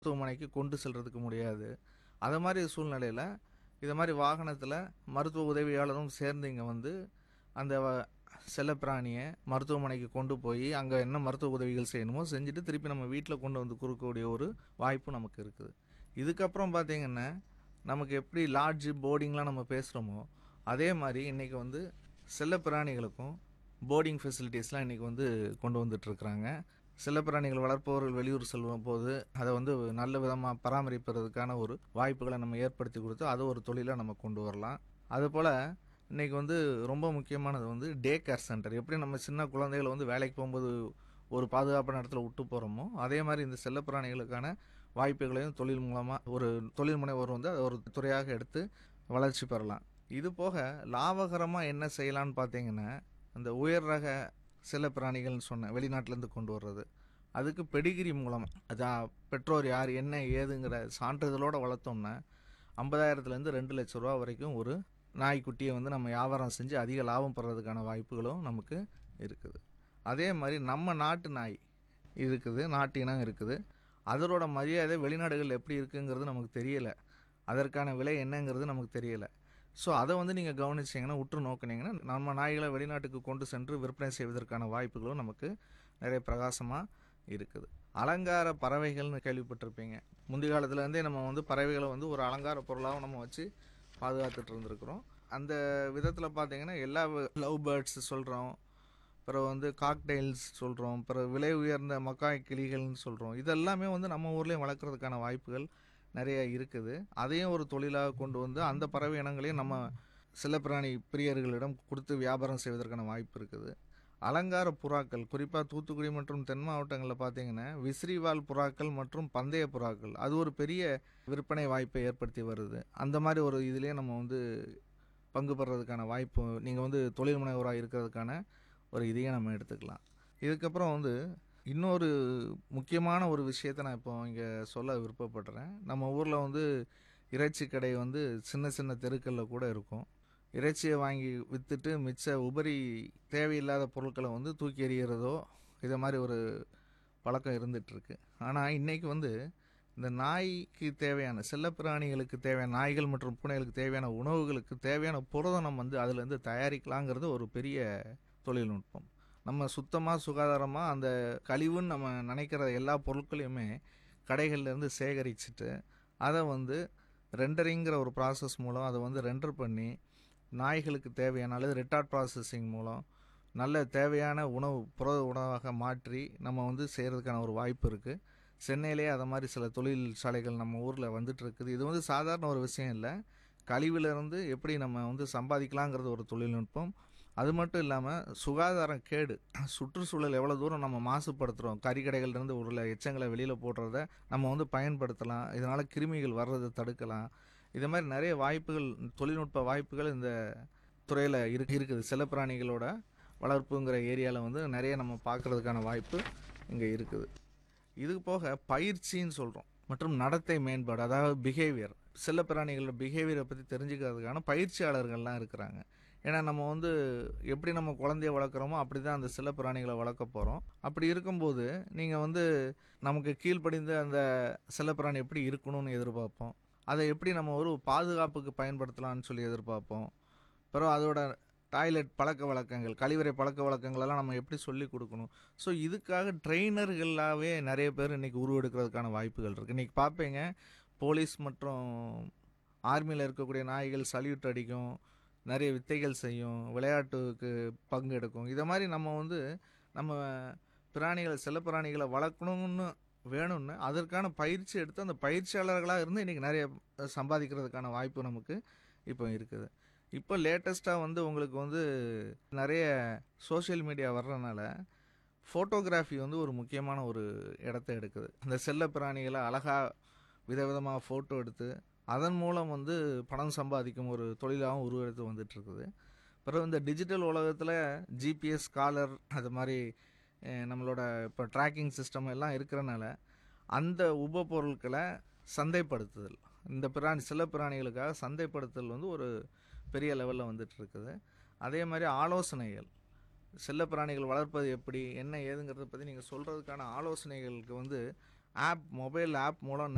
மருத்துவமனைக்கு கொண்டு செல்றதுக்கு முடியாது அது மாதிரி சூழ்நிலையில் இது மாதிரி வாகனத்தில் மருத்துவ உதவியாளரும் சேர்ந்து இங்கே வந்து அந்த வ- செல்லப்பிராணியை மருத்துவமனைக்கு கொண்டு போய் அங்கே என்ன மருத்துவ உதவிகள் செய்யணுமோ செஞ்சுட்டு திருப்பி நம்ம வீட்டில் கொண்டு வந்து கொடுக்கக்கூடிய ஒரு வாய்ப்பு நமக்கு இருக்குது இதுக்கப்புறம் பார்த்தீங்கன்னா நமக்கு எப்படி லாட்ஜு போர்டிங்லாம் நம்ம பேசுகிறோமோ அதே மாதிரி இன்றைக்கி வந்து செல்லப்பிராணிகளுக்கும் போர்டிங் ஃபெசிலிட்டிஸ்லாம் இன்றைக்கி வந்து கொண்டு வந்துட்டுருக்குறாங்க செல்லப்பிராணிகள் வளர்ப்பவர்கள் வெளியூர் செல்லும் போது அதை வந்து நல்ல விதமாக பராமரிப்பதற்கான ஒரு வாய்ப்புகளை நம்ம ஏற்படுத்தி கொடுத்து அதை ஒரு தொழிலாக நம்ம கொண்டு வரலாம் அதுபோல் இன்றைக்கி வந்து ரொம்ப முக்கியமானது வந்து டே கேர் சென்டர் எப்படி நம்ம சின்ன குழந்தைகளை வந்து வேலைக்கு போகும்போது ஒரு பாதுகாப்பான இடத்துல விட்டு போகிறோமோ அதே மாதிரி இந்த செல்லப்பிராணிகளுக்கான வாய்ப்புகளையும் தொழில் மூலமாக ஒரு தொழில் முனைவோர் வந்து அதை ஒரு துறையாக எடுத்து வளர்ச்சி பெறலாம் இது போக லாபகரமாக என்ன செய்யலான்னு பார்த்தீங்கன்னா அந்த உயர் ரக செல்லப்பிராணிகள்னு சொன்னேன் வெளிநாட்டிலேருந்து கொண்டு வர்றது அதுக்கு பெடிகிரி மூலம் அதான் பெற்றோர் யார் என்ன ஏதுங்கிற சான்றிதழோடு வளர்த்தோம்னா ஐம்பதாயிரத்துலேருந்து ரெண்டு லட்ச ரூபா வரைக்கும் ஒரு நாய்க்குட்டியை வந்து நம்ம வியாபாரம் செஞ்சு அதிக லாபம் பெறதுக்கான வாய்ப்புகளும் நமக்கு இருக்குது அதே மாதிரி நம்ம நாட்டு நாய் இருக்குது நாட்டு இனம் இருக்குது அதனோட மரியாதை வெளிநாடுகளில் எப்படி இருக்குங்கிறது நமக்கு தெரியலை அதற்கான விலை என்னங்கிறது நமக்கு தெரியலை ஸோ அதை வந்து நீங்கள் கவனிச்சிங்கன்னா உற்று நோக்குனீங்கன்னா நம்ம நாய்களை வெளிநாட்டுக்கு கொண்டு சென்று விற்பனை செய்வதற்கான வாய்ப்புகளும் நமக்கு நிறைய பிரகாசமாக இருக்குது அலங்கார பறவைகள்னு கேள்விப்பட்டிருப்பீங்க முந்தைய காலத்துலேருந்தே நம்ம வந்து பறவைகளை வந்து ஒரு அலங்கார பொருளாகவும் நம்ம வச்சு பாதுகாத்துட்டு இருந்திருக்கிறோம் அந்த விதத்தில் பார்த்தீங்கன்னா எல்லா லவ் பேர்ட்ஸ் சொல்கிறோம் பிறகு வந்து காக்டெயில்ஸ் சொல்கிறோம் பிறகு விலை உயர்ந்த மக்காய் கிளிகள்னு சொல்கிறோம் இதெல்லாமே வந்து நம்ம ஊர்லேயும் வளர்க்குறதுக்கான வாய்ப்புகள் நிறைய இருக்குது அதையும் ஒரு தொழிலாக கொண்டு வந்து அந்த பறவை இனங்களையும் நம்ம செல்லப்பிராணி பிரியர்களிடம் கொடுத்து வியாபாரம் செய்வதற்கான வாய்ப்பு இருக்குது அலங்கார புறாக்கள் குறிப்பாக தூத்துக்குடி மற்றும் தென் மாவட்டங்களில் பார்த்தீங்கன்னா விசிறிவால் புறாக்கள் மற்றும் பந்தய புறாக்கள் அது ஒரு பெரிய விற்பனை வாய்ப்பை ஏற்படுத்தி வருது அந்த மாதிரி ஒரு இதுலேயே நம்ம வந்து பங்கு பெறதுக்கான வாய்ப்பு நீங்கள் வந்து தொழில் முனைவோராக இருக்கிறதுக்கான ஒரு இதையும் நம்ம எடுத்துக்கலாம் இதுக்கப்புறம் வந்து இன்னொரு முக்கியமான ஒரு விஷயத்தை நான் இப்போ இங்கே சொல்ல விருப்பப்படுறேன் நம்ம ஊரில் வந்து இறைச்சி கடை வந்து சின்ன சின்ன தெருக்களில் கூட இருக்கும் இறைச்சியை வாங்கி விற்றுட்டு மிச்ச உபரி தேவையில்லாத பொருட்களை வந்து தூக்கி எறிகிறதோ இதை மாதிரி ஒரு பழக்கம் இருந்துகிட்ருக்கு ஆனால் இன்றைக்கி வந்து இந்த நாய்க்கு தேவையான செல்லப்பிராணிகளுக்கு தேவையான நாய்கள் மற்றும் பூனைகளுக்கு தேவையான உணவுகளுக்கு தேவையான புரதம் வந்து அதுலேருந்து தயாரிக்கலாங்கிறது ஒரு பெரிய தொழில்நுட்பம் நம்ம சுத்தமாக சுகாதாரமாக அந்த கழிவுன்னு நம்ம நினைக்கிற எல்லா பொருட்களையுமே கடைகள்லேருந்து சேகரிச்சுட்டு அதை வந்து ரெண்டரிங்கிற ஒரு ப்ராசஸ் மூலம் அதை வந்து ரெண்டர் பண்ணி நாய்களுக்கு தேவையான அல்லது ரிட்டார்ட் ப்ராசஸிங் மூலம் நல்ல தேவையான உணவு புரத உணவாக மாற்றி நம்ம வந்து செய்கிறதுக்கான ஒரு வாய்ப்பு இருக்குது சென்னையிலேயே அதை மாதிரி சில தொழிற்சாலைகள் நம்ம ஊரில் வந்துட்டு இருக்குது இது வந்து சாதாரண ஒரு விஷயம் இல்லை கழிவிலிருந்து எப்படி நம்ம வந்து சம்பாதிக்கலாங்கிறது ஒரு தொழில்நுட்பம் அது மட்டும் இல்லாமல் சுகாதாரம் கேடு சுற்றுச்சூழல் எவ்வளோ தூரம் நம்ம மாசுபடுத்துகிறோம் கறிக்கடைகள்லேருந்து உள்ள எச்சங்களை வெளியில் போடுறத நம்ம வந்து பயன்படுத்தலாம் இதனால் கிருமிகள் வர்றதை தடுக்கலாம் இது மாதிரி நிறைய வாய்ப்புகள் தொழில்நுட்ப வாய்ப்புகள் இந்த துறையில் இருக்கு இருக்குது செல்லப்பிராணிகளோட வளர்ப்புங்கிற ஏரியாவில் வந்து நிறைய நம்ம பார்க்குறதுக்கான வாய்ப்பு இங்கே இருக்குது இது போக பயிற்சின்னு சொல்கிறோம் மற்றும் நடத்தை மேம்பாடு அதாவது பிஹேவியர் செல்லப்பிராணிகளோட பிஹேவியரை பற்றி தெரிஞ்சுக்கிறதுக்கான பயிற்சியாளர்கள்லாம் இருக்கிறாங்க ஏன்னா நம்ம வந்து எப்படி நம்ம குழந்தைய வளர்க்குறோமோ அப்படி தான் அந்த செல்லப்பிராணிகளை வளர்க்க போகிறோம் அப்படி இருக்கும்போது நீங்கள் வந்து நமக்கு கீழ்ப்படிந்த அந்த செல்லப்பிராணி எப்படி இருக்கணும்னு எதிர்பார்ப்போம் அதை எப்படி நம்ம ஒரு பாதுகாப்புக்கு பயன்படுத்தலாம்னு சொல்லி எதிர்பார்ப்போம் அப்புறம் அதோட டாய்லெட் பழக்க வழக்கங்கள் கழிவறை பழக்க வழக்கங்களெல்லாம் நம்ம எப்படி சொல்லி கொடுக்கணும் ஸோ இதுக்காக ட்ரெயினர்களாகவே நிறைய பேர் இன்றைக்கி உருவெடுக்கிறதுக்கான வாய்ப்புகள் இருக்குது இன்றைக்கி பார்ப்பீங்க போலீஸ் மற்றும் ஆர்மியில் இருக்கக்கூடிய நாய்கள் சல்யூட் அடிக்கும் நிறைய வித்தைகள் செய்யும் விளையாட்டுக்கு பங்கு எடுக்கும் இதை மாதிரி நம்ம வந்து நம்ம பிராணிகளை செல்லப்பிராணிகளை வளர்க்கணும்னு வேணும்னு அதற்கான பயிற்சி எடுத்து அந்த பயிற்சியாளர்களாக இருந்து இன்றைக்கி நிறைய சம்பாதிக்கிறதுக்கான வாய்ப்பு நமக்கு இப்போ இருக்குது இப்போ லேட்டஸ்ட்டாக வந்து உங்களுக்கு வந்து நிறைய சோஷியல் மீடியா வர்றதுனால ஃபோட்டோகிராஃபி வந்து ஒரு முக்கியமான ஒரு இடத்த எடுக்குது இந்த செல்ல பிராணிகளை அழகாக விதவிதமாக ஃபோட்டோ எடுத்து அதன் மூலம் வந்து பணம் சம்பாதிக்கும் ஒரு தொழிலாகவும் உருவெடுத்து வந்துட்டுருக்குது பிறகு இந்த டிஜிட்டல் உலகத்தில் ஜிபிஎஸ் காலர் அது மாதிரி அஹ், நம்மளோட இப்போ ட்ராக்கிங் சிஸ்டம் எல்லாம் இருக்கிறனால அந்த உப பொருட்களை சந்தைப்படுத்துதல் இந்த பிராணி சில பிராணிகளுக்காக சந்தைப்படுத்துதல் வந்து ஒரு பெரிய லெவலில் வந்துட்டு இருக்குது அதே மாதிரி ஆலோசனைகள் செல்ல பிராணிகள் வளர்ப்பது எப்படி என்ன ஏதுங்கிறத பற்றி நீங்கள் சொல்கிறதுக்கான ஆலோசனைகளுக்கு வந்து ஆப் மொபைல் ஆப் மூலம்